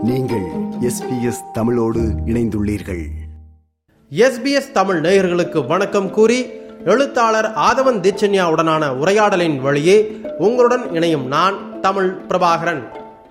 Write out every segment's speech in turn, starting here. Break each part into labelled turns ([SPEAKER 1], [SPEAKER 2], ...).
[SPEAKER 1] நீங்கள் எஸ்பிஎஸ் தமிழோடு இணைந்துள்ளீர்கள்
[SPEAKER 2] எஸ்பிஎஸ் தமிழ் நேயர்களுக்கு வணக்கம் கூறி எழுத்தாளர் ஆதவன் தீட்சன்யாவுடனான உரையாடலின் வழியே உங்களுடன் இணையும் நான் தமிழ் பிரபாகரன்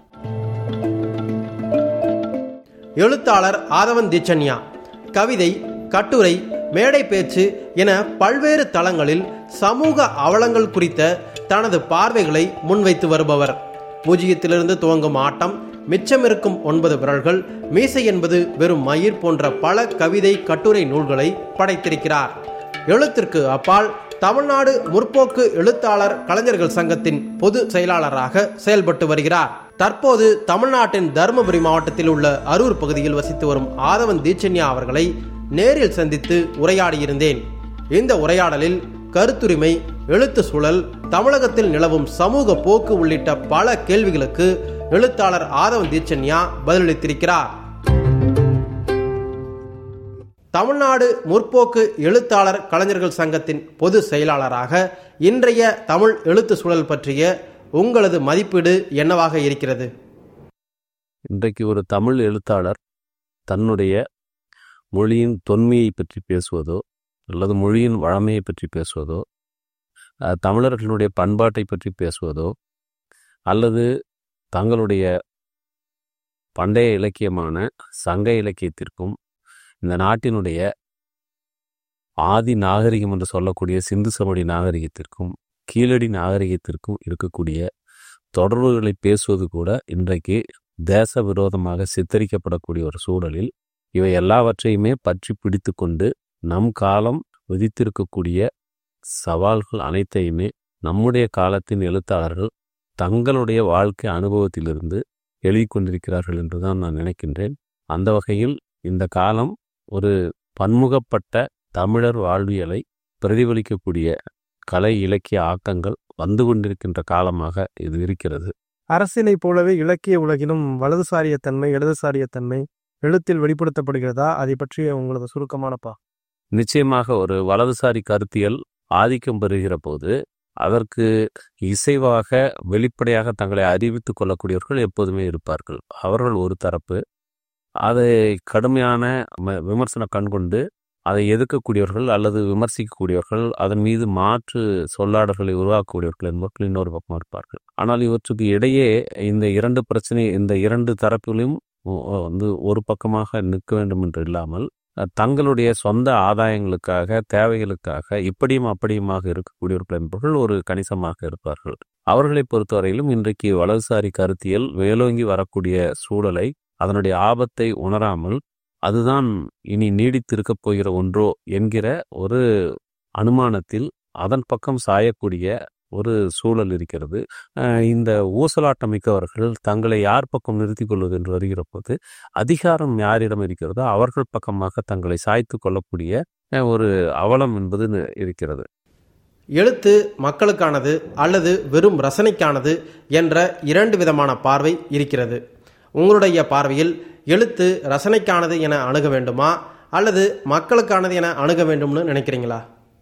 [SPEAKER 2] எழுத்தாளர் ஆதவன் தீட்சன்யா கவிதை கட்டுரை மேடை பேச்சு என பல்வேறு தளங்களில் சமூக அவலங்கள் குறித்த தனது பார்வைகளை முன்வைத்து வருபவர் பூஜ்ஜியத்திலிருந்து துவங்கும் ஆட்டம் மிச்சமிருக்கும் ஒன்பது விரல்கள் மீசை என்பது வெறும் மயிர் போன்ற பல கவிதை கட்டுரை நூல்களை படைத்திருக்கிறார் எழுத்திற்கு அப்பால் தமிழ்நாடு முற்போக்கு எழுத்தாளர் கலைஞர்கள் சங்கத்தின் பொது செயலாளராக செயல்பட்டு வருகிறார் தற்போது தமிழ்நாட்டின் தருமபுரி மாவட்டத்தில் உள்ள அரூர் பகுதியில் வசித்து வரும் ஆதவன் தீட்சன்யா அவர்களை நேரில் சந்தித்து உரையாடியிருந்தேன் இந்த உரையாடலில் கருத்துரிமை எழுத்து சூழல் தமிழகத்தில் நிலவும் சமூக போக்கு உள்ளிட்ட பல கேள்விகளுக்கு எழுத்தாளர் ஆதவன் தீட்சன்யா பதிலளித்திருக்கிறார் தமிழ்நாடு முற்போக்கு எழுத்தாளர் கலைஞர்கள் சங்கத்தின் பொது செயலாளராக இன்றைய தமிழ் எழுத்து சூழல் பற்றிய உங்களது மதிப்பீடு என்னவாக இருக்கிறது
[SPEAKER 3] இன்றைக்கு ஒரு தமிழ் எழுத்தாளர் தன்னுடைய மொழியின் தொன்மையை பற்றி பேசுவதோ அல்லது மொழியின் வழமையை பற்றி பேசுவதோ அஹ், தமிழர்களுடைய பண்பாட்டை பற்றி பேசுவதோ அல்லது தங்களுடைய பண்டைய இலக்கியமான சங்க இலக்கியத்திற்கும் இந்த நாட்டினுடைய ஆதி நாகரிகம் என்று சொல்லக்கூடிய சிந்து சமவெளி நாகரிகத்திற்கும் கீழடி நாகரிகத்திற்கும் இருக்கக்கூடிய தொடர்புகளை பேசுவது கூட இன்றைக்கு தேச விரோதமாக சித்தரிக்கப்படக்கூடிய ஒரு சூழலில் இவை எல்லாவற்றையுமே பற்றி பிடித்து கொண்டு நம் காலம் விதித்திருக்கக்கூடிய சவால்கள் அனைத்தையுமே நம்முடைய காலத்தின் எழுத்தாளர்கள் தங்களுடைய வாழ்க்கை அனுபவத்திலிருந்து எழுதி கொண்டிருக்கிறார்கள் என்றுதான் நான் நினைக்கின்றேன் அந்த வகையில் இந்த காலம் ஒரு பன்முகப்பட்ட தமிழர் வாழ்வியலை பிரதிபலிக்கக்கூடிய கலை இலக்கிய ஆக்கங்கள் வந்து கொண்டிருக்கின்ற காலமாக இது இருக்கிறது
[SPEAKER 4] அரசியலைப் போலவே இலக்கிய உலகிலும் வலதுசாரியத்தன்மை இடதுசாரியத்தன்மை எழுத்தில் வெளிப்படுத்தப்படுகிறதா அதை பற்றிய உங்களது சுருக்கமான பா
[SPEAKER 3] நிச்சயமாக ஒரு வலதுசாரி கருத்தியல் ஆதிக்கம் பெறுகிற போது அதற்கு இசைவாக வெளிப்படையாக தங்களை அறிவித்துக் கொள்ளக்கூடியவர்கள் எப்போதுமே இருப்பார்கள் அவர்கள் ஒரு தரப்பு அதை கடுமையான ம- விமர்சன கண்கொண்டு அதை எதிர்க்கக்கூடியவர்கள் அல்லது விமர்சிக்கக்கூடியவர்கள் அதன் மீது மாற்று சொல்லாடல்களை உருவாக்கக்கூடியவர்கள் என்பவர்கள் இன்னொரு பக்கம் இருப்பார்கள் ஆனால் இவற்றுக்கு இடையே இந்த இரண்டு பிரச்சனை இந்த இரண்டு தரப்பிலும் ஒ- ஒ- வந்து ஒரு பக்கமாக நிற்க வேண்டும் என்று இல்லாமல் அஹ், தங்களுடைய சொந்த ஆதாயங்களுக்காக தேவைகளுக்காக இப்படியும் அப்படியுமாக இருக்கக்கூடியவர்கள் என்பவர்கள் ஒரு கணிசமாக இருப்பார்கள் அவர்களை பொறுத்தவரையிலும் இன்றைக்கு வலதுசாரி கருத்தியல் மேலோங்கி வரக்கூடிய சூழலை அதனுடைய ஆபத்தை உணராமல் அதுதான் இனி நீடித்திருக்கப் போகிற ஒன்றோ என்கிற ஒரு அனுமானத்தில் அதன் பக்கம் சாயக்கூடிய ஒரு சூழல் இருக்கிறது அஹ், இந்த ஊசலாட்டம் மிக்கவர்கள் தங்களை யார் பக்கம் நிறுத்திக் கொள்வது என்று வருகிற போது அதிகாரம் யாரிடம் இருக்கிறதோ அவர்கள் பக்கமாக தங்களை சாய்த்து கொள்ளக்கூடிய அஹ், ஒரு அவலம் என்பது நி- இருக்கிறது
[SPEAKER 2] எழுத்து மக்களுக்கானது அல்லது வெறும் ரசனைக்கானது என்ற இரண்டு விதமான பார்வை இருக்கிறது உங்களுடைய பார்வையில் எழுத்து ரசனைக்கானது என அணுக வேண்டுமா அல்லது மக்களுக்கானது என அணுக வேண்டும்னு நினைக்கிறீங்களா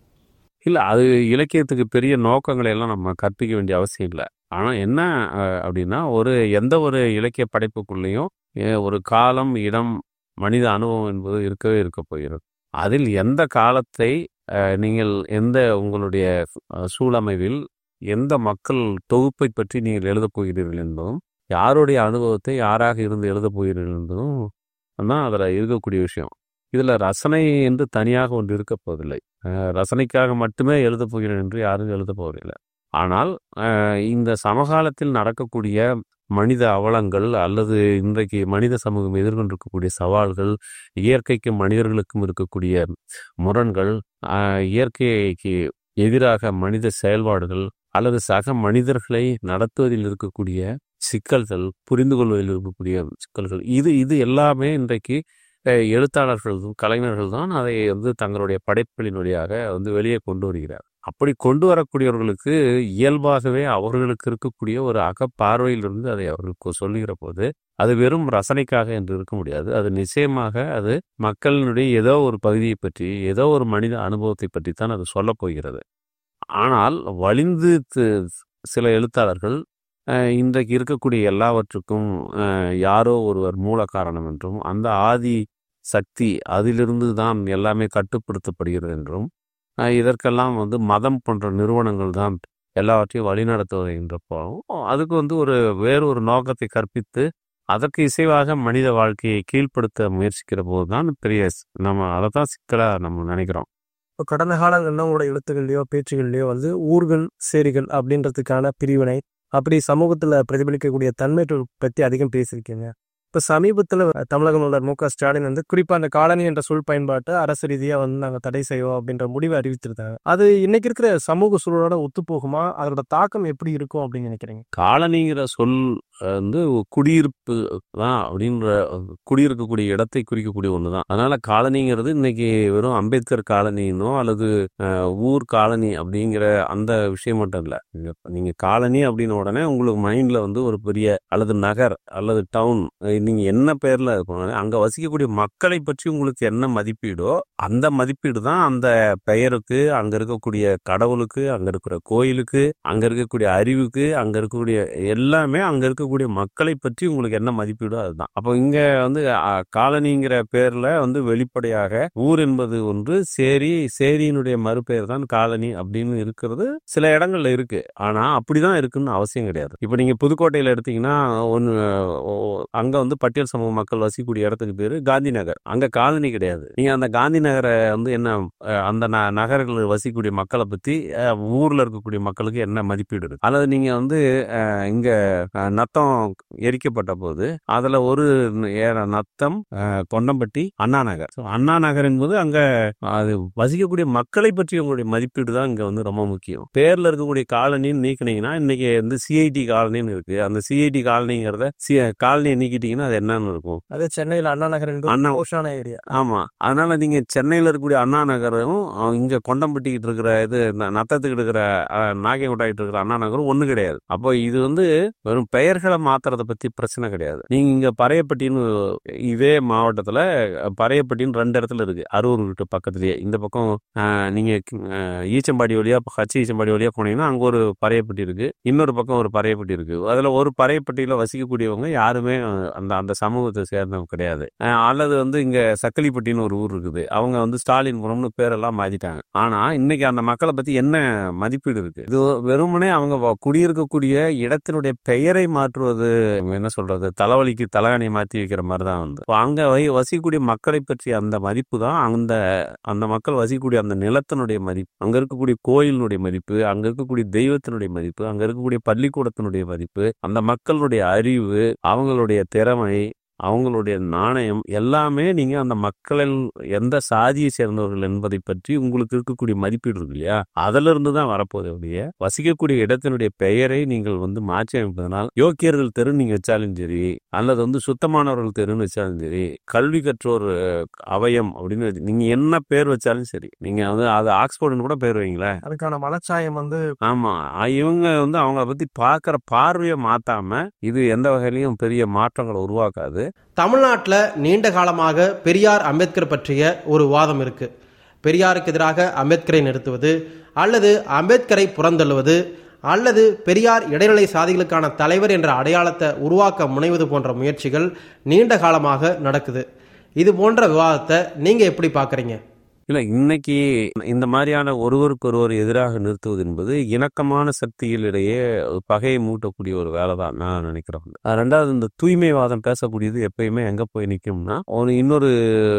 [SPEAKER 3] இல்லை அது இலக்கியத்துக்கு பெரிய நோக்கங்களை எல்லாம் நம்ம கற்பிக்க வேண்டிய அவசியம் இல்லை ஆனால் என்ன அஹ், அப்படின்னா ஒரு எந்த ஒரு இலக்கிய படைப்புக்குள்ளேயும் அஹ், ஒரு காலம் இடம் மனித அனுபவம் என்பது இருக்கவே இருக்க போகிறது அதில் எந்த காலத்தை அஹ், நீங்கள் எந்த உங்களுடைய அஹ், சூழமைவில் எந்த மக்கள் தொகுப்பை பற்றி நீங்கள் எழுதப் போகிறீர்கள் என்பதும் யாருடைய அனுபவத்தை யாராக இருந்து எழுதப் போகிறீர்கள் என்பதும் தான் அதில் இருக்கக்கூடிய விஷயம் இதில் ரசனை என்று தனியாக ஒன்று இருக்க போவதில்லை அஹ் ரசனைக்காக மட்டுமே எழுதப் போகிறேன் என்று யாரும் எழுதப் போவதில்லை ஆனால் அஹ் இந்த சமகாலத்தில் நடக்கக்கூடிய மனித அவலங்கள் அல்லது இன்றைக்கு மனித சமூகம் எதிர்கொண்டிருக்கக்கூடிய சவால்கள் இயற்கைக்கும் மனிதர்களுக்கும் இருக்கக்கூடிய முரண்கள் அஹ் இயற்கைக்கு எதிராக மனித செயல்பாடுகள் அல்லது சக மனிதர்களை நடத்துவதில் இருக்கக்கூடிய சிக்கல்கள் புரிந்து கொள்வதில் இருக்கக்கூடிய சிக்கல்கள் இது இது எல்லாமே இன்றைக்கு அஹ் எழுத்தாளர்கள் கலைஞர்கள் தான் அதை வந்து தங்களுடைய படைப்புகளின் வழியாக வந்து வெளியே கொண்டு வருகிறார் அப்படி கொண்டு வரக்கூடியவர்களுக்கு இயல்பாகவே அவர்களுக்கு இருக்கக்கூடிய ஒரு அகப்பார்வையிலிருந்து அதை அவர்களுக்கு சொல்லுகிற போது அது வெறும் ரசனைக்காக என்று இருக்க முடியாது அது நிச்சயமாக அது மக்களினுடைய ஏதோ ஒரு பகுதியை பற்றி ஏதோ ஒரு மனித அனுபவத்தை பற்றி தான் அது சொல்லப் போகிறது ஆனால் வலிந்து தி- சில எழுத்தாளர்கள் அஹ், இன்றைக்கு இருக்கக்கூடிய எல்லாவற்றுக்கும் அஹ், யாரோ ஒருவர் மூல காரணம் என்றும் அந்த ஆதி சக்தி அதிலிருந்து தான் எல்லாமே கட்டுப்படுத்தப்படுகிறது என்றும் அஹ், இதற்கெல்லாம் வந்து மதம் போன்ற நிறுவனங்கள் தான் எல்லாவற்றையும் வழிநடத்துகின்றப்போ அதுக்கு வந்து ஒரு வேறு ஒரு நோக்கத்தை கற்பித்து அதற்கு இசைவாக மனித வாழ்க்கையை கீழ்ப்படுத்த முயற்சிக்கிற போது தான் பெரிய ஸ்- நம்ம அதை தான் சிக்கலாக நம்ம நினைக்கிறோம்
[SPEAKER 4] இப்போ கடந்த காலங்களில் உங்களோட எழுத்துக்கள்லையோ பேச்சுகள்லையோ வந்து ஊர்கள் சேரிகள் அப்படின்றதுக்கான பிரிவினை அப்படி சமூகத்தில் பிரதிபலிக்கக்கூடிய தன்மைகள் பற்றி அதிகம் பேசியிருக்கீங்க இப்போ சமீபத்தில் தமிழக முதல்வர் மு க ஸ்டாலின் வந்து குறிப்பாக அந்த காலனி என்ற சொல் பயன்பாட்டை அரசு ரீதியாக வந்து நாங்கள் தடை செய்வோம் அப்படின்ற முடிவை அறிவிச்சிருந்தாங்க அது இன்னைக்கு இருக்கிற சமூக சூழலோட ஒத்துப்போகுமா அதோட தாக்கம் எப்படி இருக்கும் அப்படின்னு நினைக்கிறீங்க
[SPEAKER 3] காலனிங்கிற சொல் அஹ், வந்து குடியிருப்பு தான் அப்படின்ற குடியிருக்கக்கூடிய இடத்தை குறிக்கக்கூடிய ஒன்று தான் அதனால காலனிங்கிறது இன்னைக்கு வெறும் அம்பேத்கர் காலனினோ அல்லது அஹ், ஊர் காலனி அப்படிங்கிற அந்த விஷயம் மட்டும் இல்லை நீங்க காலனி அப்படின்ன உடனே உங்களுக்கு மைண்ட்ல வந்து ஒரு பெரிய அல்லது நகர் அல்லது டவுன் நீங்க என்ன பேர்ல இருக்கணும் அங்க வசிக்கக்கூடிய மக்களை பற்றி உங்களுக்கு என்ன மதிப்பீடோ அந்த மதிப்பீடு தான் அந்த பெயருக்கு அங்க இருக்கக்கூடிய கடவுளுக்கு அங்க இருக்கிற கோயிலுக்கு அங்க இருக்கக்கூடிய அறிவுக்கு அங்க இருக்கக்கூடிய எல்லாமே அங்க இருக்கக்கூடிய மக்களை பற்றி உங்களுக்கு என்ன மதிப்பீடோ அதுதான் அப்போ இங்க வந்து அ, காலனிங்கிற பேர்ல வந்து வெளிப்படையாக ஊர் என்பது ஒன்று சேரி சேரியினுடைய மறுபெயர் தான் காலனி அப்படின்னு இருக்கிறது சில இடங்கள்ல இருக்கு ஆனா அப்படிதான் இருக்குன்னு அவசியம் கிடையாது இப்போ நீங்க புதுக்கோட்டையில எடுத்தீங்கன்னா ஒன்னு அங்க வந்து பட்டியல் சமூக மக்கள் வசிக்கக்கூடிய இடத்துக்கு பேரு காந்தி நகர் அங்க காலனி கிடையாது நீங்க அந்த காந்தி நகரை வந்து என்ன அஹ், அந்த ந- நகரங்களில் வசிக்கக்கூடிய மக்களை பத்தி அஹ், ஊர்ல இருக்கக்கூடிய மக்களுக்கு என்ன மதிப்பீடு இருக்கு அல்லது நீங்க வந்து அஹ், இங்க அஹ், நத்தம் எரிக்கப்பட்ட போது அதுல ஒரு ஏற நத்தம் அஹ், கொண்டம்பட்டி அண்ணா நகர் So, அண்ணா நகர் என்பது அங்க அது வசிக்கக்கூடிய மக்களை பற்றி உங்களுடைய மதிப்பீடு தான் இங்க வந்து ரொம்ப முக்கியம் பேர்ல இருக்கக்கூடிய காலனின்னு நீக்கினீங்கன்னா இன்னைக்கு வந்து சிஐடி காலனின்னு இருக்கு அந்த சிஐடி காலனிங்கிறத சி காலனியை நீக்கிட்டீங்கன்னா அது என்னன்னு இருக்கும்
[SPEAKER 4] அதே சென்னையில் அண்ணா நகர்
[SPEAKER 3] அண்ணா-
[SPEAKER 4] ஓஷான ஏரியா
[SPEAKER 3] ஆமா அதனால நீங்க சென்னையில இருக்கக்கூடிய அண்ணா நகரும் அஹ், இங்க கொண்டம்பட்டிக்கிட்டு இருக்கிற இது ந- நத்தத்துக்கிட்டு இருக்கிற அஹ், நாகைக்கோட்டாயிட்டு இருக்கிற அண்ணா நகரும் ஒண்ணு கிடையாது அப்போ இது வந்து வெறும் பெயர்களை மாத்துறத பத்தி பிரச்சனை கிடையாது நீங்க இங்க பறையப்பட்டின்னு இதே மாவட்டத்துல அஹ், பறையப்பட்டின்னு ரெண்டு இடத்துல இருக்கு அரூர் வீட்டு பக்கத்துலயே இந்த பக்கம் அஹ், நீங்க அஹ், ஈச்சம்பாடி வழியா ஹச்சி ஈச்சம்பாடி வழியா போனீங்கன்னா அங்க ஒரு பறையப்பட்டி இருக்கு இன்னொரு பக்கம் ஒரு பறையப்பட்டி இருக்கு அதுல ஒரு பறையப்பட்டியில வசிக்கக்கூடியவங்க யாருமே அஹ், அந்த அந்த சமூகத்தை சேர்ந்தவங்க கிடையாது அஹ், அல்லது வந்து இங்க சக்கலிப்பட்டின்னு ஒரு ஊர் இருக்குது அவங்க வந்து ஸ்டாலின்புரம்னு பேரெல்லாம் மாத்திட்டாங்க ஆனா இன்னைக்கு அந்த மக்களை பத்தி என்ன மதிப்பீடு இருக்கு இது வெறுமனே அவங்க வ- குடியிருக்கக்கூடிய இடத்தினுடைய பெயரை மாற்றுவது என்ன சொல்றது தலைவலிக்கு தலகாணி மாத்தி வைக்கிற மாதிரி தான் வந்து இப்ப அங்க வை- வசிக்கக்கூடிய மக்களை பற்றி அந்த மதிப்பு தான் அந்த அந்த மக்கள் வசிக்கக்கூடிய அந்த நிலத்தினுடைய மதிப்பு அங்க இருக்கக்கூடிய கோயிலினுடைய மதிப்பு அங்க இருக்கக்கூடிய தெய்வத்தினுடைய மதிப்பு அங்க இருக்கக்கூடிய பள்ளிக்கூடத்தினுடைய மதிப்பு அந்த மக்களுடைய அறிவு அவங்களுடைய திறமை அவங்களுடைய நாணயம் எல்லாமே நீங்க அந்த மக்களில் எந்த சாதியை சேர்ந்தவர்கள் என்பதை பற்றி உங்களுக்கு இருக்கக்கூடிய மதிப்பீடு இருக்கு இல்லையா அதுல இருந்து தான் வரப்போகுது ஒழிய வசிக்கக்கூடிய இடத்தினுடைய பெயரை நீங்கள் வந்து மாற்றி அமைப்பதனால் யோக்கியர்கள் தெரு நீங்க வச்சாலும் சரி அல்லது வந்து சுத்தமானவர்கள் தெருன்னு வச்சாலும் சரி கல்வி கற்றோர் அஹ், அவயம் அப்படின்னு வச்சு- நீங்க என்ன பேர் வச்சாலும் சரி நீங்க வந்து அது ஆக்ஸ்போர்டுன்னு கூட பேர் வைங்களேன்
[SPEAKER 4] அதுக்கான மனச்சாயம் வந்து
[SPEAKER 3] ஆமா அ- இவங்க வந்து அவங்கள பத்தி பார்க்குற பார்வையை மாத்தாம இது எந்த வகையிலையும் பெரிய மாற்றங்களை உருவாக்காது
[SPEAKER 2] தமிழ்நாட்டில் நீண்ட காலமாக பெரியார் அம்பேத்கர் பற்றிய ஒரு வாதம் இருக்கு பெரியாருக்கு எதிராக அம்பேத்கரை நிறுத்துவது அல்லது அம்பேத்கரை புறந்தள்ளுவது அல்லது பெரியார் இடைநிலை சாதிகளுக்கான தலைவர் என்ற அடையாளத்தை உருவாக்க முனைவது போன்ற முயற்சிகள் நீண்ட காலமாக நடக்குது இது போன்ற விவாதத்தை நீங்க எப்படி பார்க்கறீங்க
[SPEAKER 3] இல்ல இன்னைக்கு இந்த மாதிரியான ஒருவருக்கொருவர் எதிராக நிறுத்துவது என்பது இணக்கமான சக்திகளிடையே பகையை மூட்டக்கூடிய ஒரு வேலை தான் நான் நினைக்கிறேன் அஹ் ரெண்டாவது இந்த தூய்மைவாதம் பேசக்கூடியது எப்பயுமே எங்க போய் நிற்கும்னா ஒரு இன்னொரு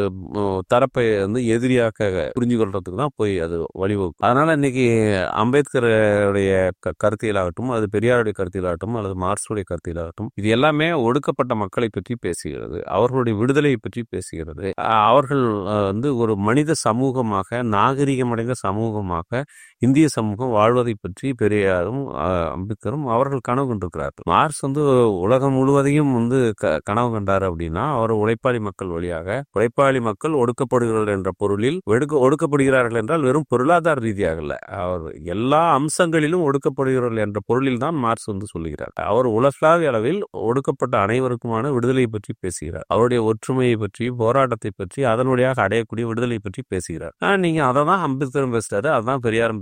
[SPEAKER 3] ம், தரப்பை வந்து எதிரியாக்க புரிஞ்சு கொள்றதுக்கு தான் போய் அது வழிவகுக்கும் அதனால இன்னைக்கு அம்பேத்கருடைய க- கருத்தியலாகட்டும் அது பெரியாருடைய கருத்தியலாகட்டும் அல்லது மார்க்சுடைய கருத்தியலாகட்டும் இது எல்லாமே ஒடுக்கப்பட்ட மக்களை பற்றி பேசுகிறது அவர்களுடைய விடுதலையை பற்றி பேசுகிறது அஹ் அவர்கள் அஹ், வந்து ஒரு மனித சமூகமாக நாகரிகமடைந்த சமூகமாக இந்திய சமூகம் வாழ்வதை பற்றி பெரியாரும் அஹ், அம்பேத்கரும் அவர்கள் கனவு கண்டிருக்கிறார்கள் மார்க்ஸ் வந்து உலகம் முழுவதையும் வந்து க- கனவு கண்டார் அப்படின்னா அவர் உழைப்பாளி மக்கள் வழியாக உழைப்பாளி மக்கள் ஒடுக்கப்படுகிறார்கள் என்ற பொருளில் ஒடுக்க ஒடுக்கப்படுகிறார்கள் என்றால் வெறும் பொருளாதார ரீதியாக இல்ல அவர் எல்லா அம்சங்களிலும் ஒடுக்கப்படுகிறார்கள் என்ற பொருளில் தான் மார்க்ஸ் வந்து சொல்லுகிறார் அவர் உலகளாவிய அளவில் ஒடுக்கப்பட்ட அனைவருக்குமான விடுதலை பற்றி பேசுகிறார் அவருடைய ஒற்றுமையை பற்றி போராட்டத்தை பற்றி அதன் வழியாக அடையக்கூடிய விடுதலை பற்றி பேசுகிறார் ஆனா, நீங்க அதை தான் அம்பேத்கரும் பேசுறாரு அதான் பெரியாரும் பேசுறாரு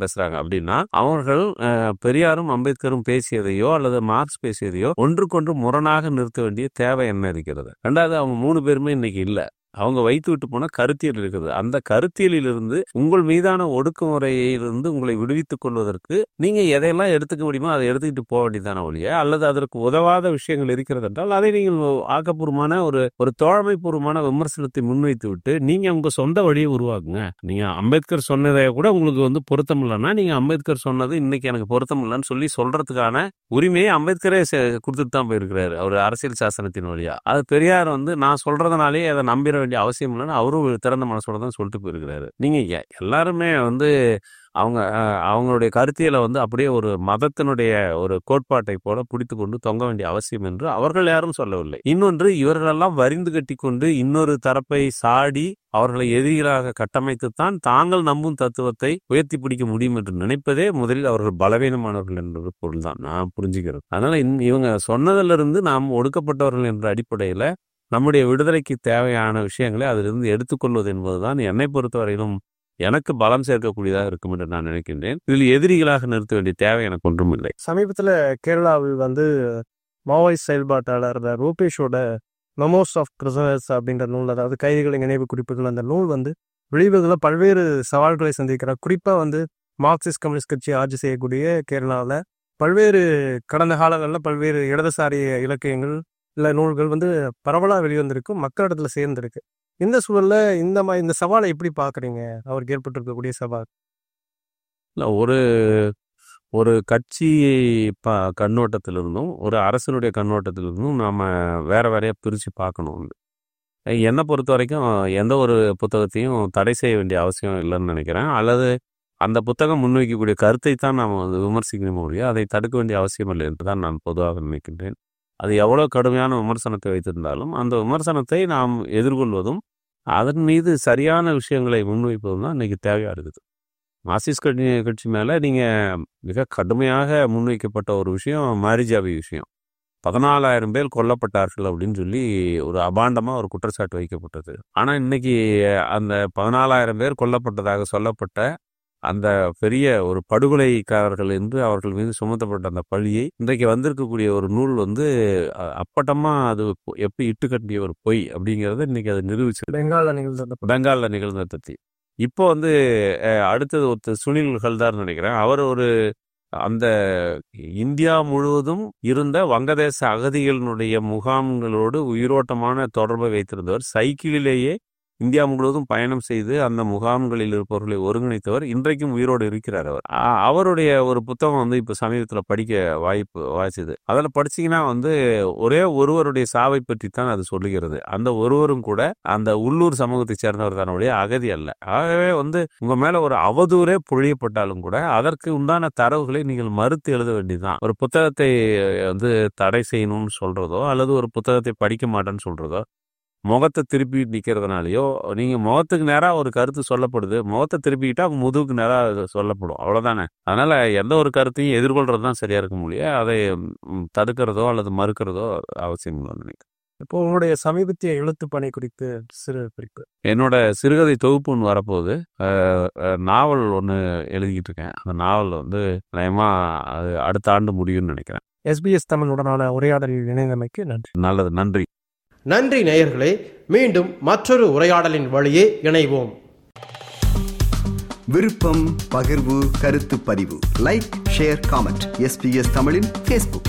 [SPEAKER 3] பேசுறாங்க அப்படின்னா அவர்கள் அஹ், பெரியாரும் அம்பேத்கரும் பேசியதையோ அல்லது மார்க்ஸ் பேசியதையோ ஒன்றுக்கொன்று முரணாக நிறுத்த வேண்டிய தேவை என்ன இருக்கிறது ரெண்டாவது அவங்க மூணு பேருமே இன்னைக்கு இல்ல அவங்க வைத்து விட்டு போன கருத்தியல் இருக்குது அந்த கருத்தியலிலிருந்து உங்கள் மீதான ஒடுக்குமுறையிலிருந்து உங்களை விடுவித்துக் கொள்வதற்கு நீங்க எதையெல்லாம் எடுத்துக்க முடியுமோ அதை எடுத்துக்கிட்டு போக வேண்டியதான ஒழிய அல்லது அதற்கு உதவாத விஷயங்கள் இருக்கிறது என்றால் அதை நீங்கள் ஆக்கப்பூர்வமான ஒரு ஒரு தோழமைபூர்வமான விமர்சனத்தை முன்வைத்து விட்டு நீங்க உங்க சொந்த வழியை உருவாக்குங்க நீங்க அம்பேத்கர் சொன்னதை கூட உங்களுக்கு வந்து பொருத்தம் இல்லைன்னா நீங்க அம்பேத்கர் சொன்னது இன்னைக்கு எனக்கு பொருத்தம் இல்லைன்னு சொல்லி சொல்றதுக்கான உரிமையை அம்பேத்கரே செ- கொடுத்துட்டு தான் போயிருக்கிறாரு அவர் அரசியல் சாசனத்தின் வழியா அது பெரியார் வந்து நான் சொல்றதுனாலே அதை நம்பிட வேண்டிய அவசியம் இல்லைன்னு அவரும் திறந்த மனசோட தான் சொல்லிட்டு போயிருக்கிறாரு நீங்க எ- எல்லாருமே வந்து அவங்க அஹ், அவங்களுடைய கருத்தியலை வந்து அப்படியே ஒரு மதத்தினுடைய ஒரு கோட்பாட்டை போல பிடித்து கொண்டு தொங்க வேண்டிய அவசியம் என்று அவர்கள் யாரும் சொல்லவில்லை இன்னொன்று இவர்களெல்லாம் வரிந்து கட்டி கொண்டு இன்னொரு தரப்பை சாடி அவர்களை எதிரிகளாக கட்டமைத்துத்தான் தாங்கள் நம்பும் தத்துவத்தை உயர்த்தி பிடிக்க முடியும் என்று நினைப்பதே முதலில் அவர்கள் பலவீனமானவர்கள் என்ற பொருள் தான் நான் புரிஞ்சுக்கிறேன் அதனால இன்- இவங்க சொன்னதிலிருந்து நாம் ஒடுக்கப்பட்டவர்கள் என்ற அடிப்படையில நம்முடைய விடுதலைக்கு தேவையான விஷயங்களை அதிலிருந்து எடுத்துக்கொள்வது என்பதுதான் என்னை பொறுத்தவரையிலும் எனக்கு பலம் சேர்க்கக்கூடியதாக இருக்கும் என்று நான் நினைக்கின்றேன் இதில் எதிரிகளாக நிறுத்த வேண்டிய தேவை எனக்கு ஒன்றும் இல்லை
[SPEAKER 4] சமீபத்தில் கேரளாவில் வந்து மாவோயிஸ்ட் செயல்பாட்டாளர் ரூபேஷோட மெமோஸ் ஆஃப் பிரிசனர்ஸ் அப்படின்ற நூல் அதாவது கைதிகளின் நினைவு குறிப்புகள் அந்த நூல் வந்து வெளிவதில் பல்வேறு சவால்களை சந்திக்கிறார் குறிப்பாக வந்து மார்க்சிஸ்ட் கம்யூனிஸ்ட் கட்சி ஆட்சி செய்யக்கூடிய கேரளாவில் பல்வேறு கடந்த காலங்களில் பல்வேறு இடதுசாரி இலக்கியங்கள் இல்லை நூல்கள் வந்து பரவலாக வெளிவந்திருக்கு மக்களிடத்துல சேர்ந்திருக்கு இந்த சூழல்ல இந்த மாதிரி இந்த சவாலை எப்படி பார்க்குறீங்க அவருக்கு ஏற்பட்டிருக்கக்கூடிய சவால்
[SPEAKER 3] இல்ல ஒரு ஒரு கட்சி ப கண்ணோட்டத்திலிருந்தும் ஒரு அரசனுடைய கண்ணோட்டத்திலிருந்தும் நாம வேற வேறையா பிரிச்சு பார்க்கணும் என்னை பொறுத்த வரைக்கும் எந்த ஒரு புத்தகத்தையும் தடை செய்ய வேண்டிய அவசியம் இல்லைன்னு நினைக்கிறேன் அல்லது அந்த புத்தகம் முன்வைக்கக்கூடிய கருத்தை தான் நாம் வந்து விமர்சிக்கணும் ஒழிய அதை தடுக்க வேண்டிய அவசியம் இல்லை என்று தான் நான் பொதுவாக நினைக்கின்றேன் அது எவ்வளோ கடுமையான விமர்சனத்தை வைத்திருந்தாலும் அந்த விமர்சனத்தை நாம் எதிர்கொள்வதும் அதன் மீது சரியான விஷயங்களை முன்வைப்பதும் தான் இன்னைக்கு தேவையா இருக்குது மார்க்சிஸ்ட் கட்சி கட்சி மேலே நீங்கள் மிக கடுமையாக முன்வைக்கப்பட்ட ஒரு விஷயம் மாரிஜாபி விஷயம் பதினாலாயிரம் பேர் கொல்லப்பட்டார்கள் அப்படின்னு சொல்லி ஒரு அபாண்டமாக ஒரு குற்றச்சாட்டு வைக்கப்பட்டது ஆனால் இன்னைக்கு அந்த பதினாலாயிரம் பேர் கொல்லப்பட்டதாக சொல்லப்பட்ட அந்த பெரிய ஒரு படுகொலைக்காரர்கள் என்று அவர்கள் மீது சுமத்தப்பட்ட அந்த பழியை இன்றைக்கு வந்திருக்கக்கூடிய ஒரு நூல் வந்து அ- அப்பட்டமா அது எப்படி இட்டுக்கட்டிய ஒரு பொய் அப்படிங்கிறத இன்னைக்கு அது நிரூபிச்சு
[SPEAKER 4] பெங்காலில் நிகழ்ந்த
[SPEAKER 3] பெங்காலில் நிகழ்ந்த பற்றி இப்போ வந்து அஹ், அடுத்தது ஒருத்தர் சுனில் ஹல்தார் நினைக்கிறேன் அவர் ஒரு அந்த இந்தியா முழுவதும் இருந்த வங்கதேச அகதிகளினுடைய முகாம்களோடு உயிரோட்டமான தொடர்பை வைத்திருந்தவர் சைக்கிளிலேயே இந்தியா முழுவதும் பயணம் செய்து அந்த முகாம்களில் இருப்பவர்களை ஒருங்கிணைத்தவர் இன்றைக்கும் உயிரோடு இருக்கிறார் அவர் அ- அவருடைய ஒரு புத்தகம் வந்து இப்போ சமீபத்தில் படிக்க வாய்ப்பு வாய்ச்சது அதில் படிச்சீங்கன்னா வந்து ஒரே ஒருவருடைய சாவை பற்றி தான் அது சொல்லுகிறது அந்த ஒருவரும் கூட அந்த உள்ளூர் சமூகத்தை சேர்ந்தவர் தானுடைய அகதி அல்ல ஆகவே வந்து உங்க மேல ஒரு அவதூறே பொழியப்பட்டாலும் கூட அதற்கு உண்டான தரவுகளை நீங்கள் மறுத்து எழுத வேண்டியதுதான் ஒரு புத்தகத்தை வந்து தடை செய்யணும்னு சொல்றதோ அல்லது ஒரு புத்தகத்தை படிக்க மாட்டேன்னு சொல்றதோ முகத்தை திருப்பி நிக்கிறதுனாலயோ நீங்க முகத்துக்கு நேரா ஒரு கருத்து சொல்லப்படுது முகத்தை திருப்பிக்கிட்டா முதுகுக்கு நேரா அது சொல்லப்படும் அவ்வளவுதானே அதனால எந்த ஒரு கருத்தையும் எதிர்கொள்றது தான் சரியா இருக்க முடியும் அதை ம், தடுக்கிறதோ அல்லது மறுக்கிறதோ அவசியம் இல்லைன்னு நினைக்கிறேன்
[SPEAKER 4] இப்போ உங்களுடைய சமீபத்திய எழுத்து பணி குறித்து சிறு குறிப்பு
[SPEAKER 3] என்னோட சிறுகதை தொகுப்பு ஒன்று வரப்போகுது அஹ், அஹ், நாவல் ஒன்று எழுதிக்கிட்டு இருக்கேன் அந்த நாவல் வந்து நயமா அது அடுத்த ஆண்டு முடியும்னு நினைக்கிறேன்
[SPEAKER 4] எஸ்பிஎஸ் தமிழுடனான உரையாடலில் இணைந்தமைக்கு நன்றி
[SPEAKER 3] நல்லது நன்றி
[SPEAKER 2] நன்றி நேயர்களே மீண்டும் மற்றொரு உரையாடலின் வழியே இணைவோம்
[SPEAKER 1] விருப்பம் பகிர்வு கருத்து பதிவு லைக் ஷேர் காமெண்ட் எஸ்பிஎஸ் தமிழின் ஃபேஸ்புக்